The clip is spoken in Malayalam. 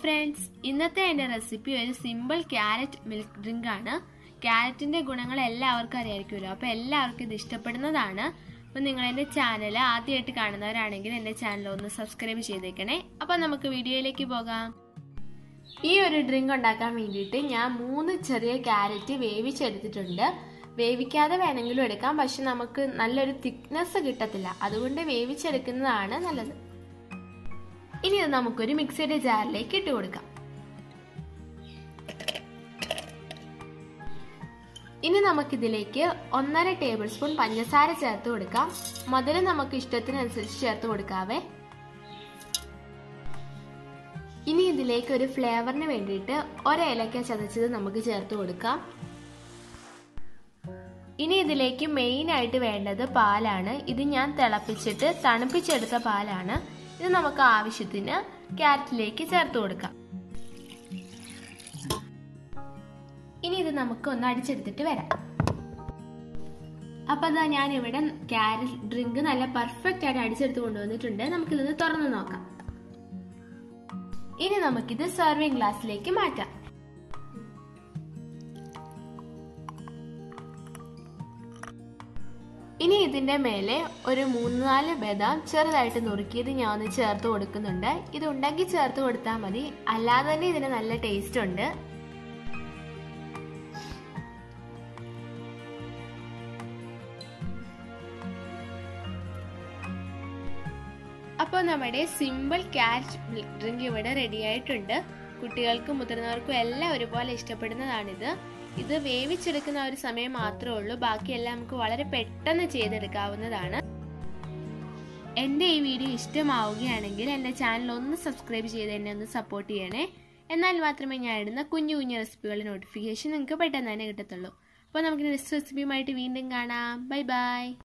ഫ്രണ്ട്സ് ഇന്നത്തെ എൻ്റെ റെസിപ്പി ഒരു സിമ്പിൾ ക്യാരറ്റ് മിൽക്ക് ഡ്രിങ്ക് ആണ് ക്യാരറ്റിന്റെ ഗുണങ്ങൾ എല്ലാവർക്കും അറിയായിരിക്കുമല്ലോ അപ്പോൾ എല്ലാവർക്കും ഇത് ഇഷ്ടപ്പെടുന്നതാണ് അപ്പോൾ നിങ്ങൾ എൻ്റെ ചാനൽ ആദ്യമായിട്ട് കാണുന്നവരാണെങ്കിൽ എൻ്റെ ചാനൽ ഒന്ന് സബ്സ്ക്രൈബ് ചെയ്തേക്കണേ അപ്പോൾ നമുക്ക് വീഡിയോയിലേക്ക് പോകാം ഈ ഒരു ഡ്രിങ്ക് ഉണ്ടാക്കാൻ വേണ്ടിയിട്ട് ഞാൻ മൂന്ന് ചെറിയ ക്യാരറ്റ് വേവിച്ചെടുത്തിട്ടുണ്ട് വേവിക്കാതെ വേണമെങ്കിലും എടുക്കാം പക്ഷെ നമുക്ക് നല്ലൊരു തിക്നെസ് കിട്ടത്തില്ല അതുകൊണ്ട് വേവിച്ചെടുക്കുന്നതാണ് നല്ലത് ഇനി ഇത് നമുക്കൊരു മിക്സിയുടെ ജാറിലേക്ക് ഇട്ട് കൊടുക്കാം ഇനി നമുക്കിതിലേക്ക് ഒന്നര ടേബിൾ സ്പൂൺ പഞ്ചസാര ചേർത്ത് കൊടുക്കാം മധുരം നമുക്ക് ഇഷ്ടത്തിനനുസരിച്ച് ചേർത്ത് കൊടുക്കാവേ ഇനി ഇതിലേക്ക് ഒരു ഫ്ലേവറിന് വേണ്ടിയിട്ട് ഒരേലക്ക ചതച്ചത് നമുക്ക് ചേർത്ത് കൊടുക്കാം ഇനി ഇതിലേക്ക് മെയിൻ ആയിട്ട് വേണ്ടത് പാലാണ് ഇത് ഞാൻ തിളപ്പിച്ചിട്ട് തണുപ്പിച്ചെടുത്ത പാലാണ് ഇത് നമുക്ക് ആവശ്യത്തിന് ക്യാരറ്റിലേക്ക് ചേർത്ത് കൊടുക്കാം ഇനി ഇത് നമുക്ക് ഒന്ന് അടിച്ചെടുത്തിട്ട് വരാം അപ്പൊ അതാ ഞാൻ ഇവിടെ ക്യാരറ്റ് ഡ്രിങ്ക് നല്ല പെർഫെക്റ്റ് ആയിട്ട് അടിച്ചെടുത്ത് കൊണ്ടുവന്നിട്ടുണ്ട് നമുക്കിത് തുറന്നു നോക്കാം ഇനി നമുക്കിത് സെർവിംഗ് ഗ്ലാസ്സിലേക്ക് മാറ്റാം ഇനി ഇതിന്റെ മേലെ ഒരു മൂന്ന് നാല് ബദാം ചെറുതായിട്ട് നുറുക്കിയത് ഞാൻ ഒന്ന് ചേർത്ത് കൊടുക്കുന്നുണ്ട് ഇത് ഉണ്ടെങ്കിൽ ചേർത്ത് കൊടുത്താൽ മതി അല്ലാതെ തന്നെ ഇതിന് നല്ല ടേസ്റ്റ് ഉണ്ട് അപ്പോൾ നമ്മുടെ സിമ്പിൾ ക്യാരറ്റ് മിൽക്ക് ഡ്രിങ്ക് ഇവിടെ റെഡി ആയിട്ടുണ്ട് കുട്ടികൾക്കും മുതിർന്നവർക്കും എല്ലാം ഒരുപോലെ ഇഷ്ടപ്പെടുന്നതാണിത് ഇത് വേവിച്ചെടുക്കുന്ന ഒരു സമയം മാത്രമേ ഉള്ളൂ ബാക്കിയെല്ലാം നമുക്ക് വളരെ പെട്ടെന്ന് ചെയ്തെടുക്കാവുന്നതാണ് എൻ്റെ ഈ വീഡിയോ ഇഷ്ടമാവുകയാണെങ്കിൽ എൻ്റെ ചാനൽ ഒന്ന് സബ്സ്ക്രൈബ് ചെയ്ത് എന്നെ ഒന്ന് സപ്പോർട്ട് ചെയ്യണേ എന്നാൽ മാത്രമേ ഞാൻ ഇടുന്ന കുഞ്ഞു കുഞ്ഞു റെസിപ്പികളുടെ നോട്ടിഫിക്കേഷൻ നിങ്ങൾക്ക് പെട്ടെന്ന് തന്നെ കിട്ടത്തുള്ളൂ അപ്പോൾ നമുക്ക് നെക്സ്റ്റ് റെസിപ്പിയുമായിട്ട് വീണ്ടും കാണാം ബൈ ബൈ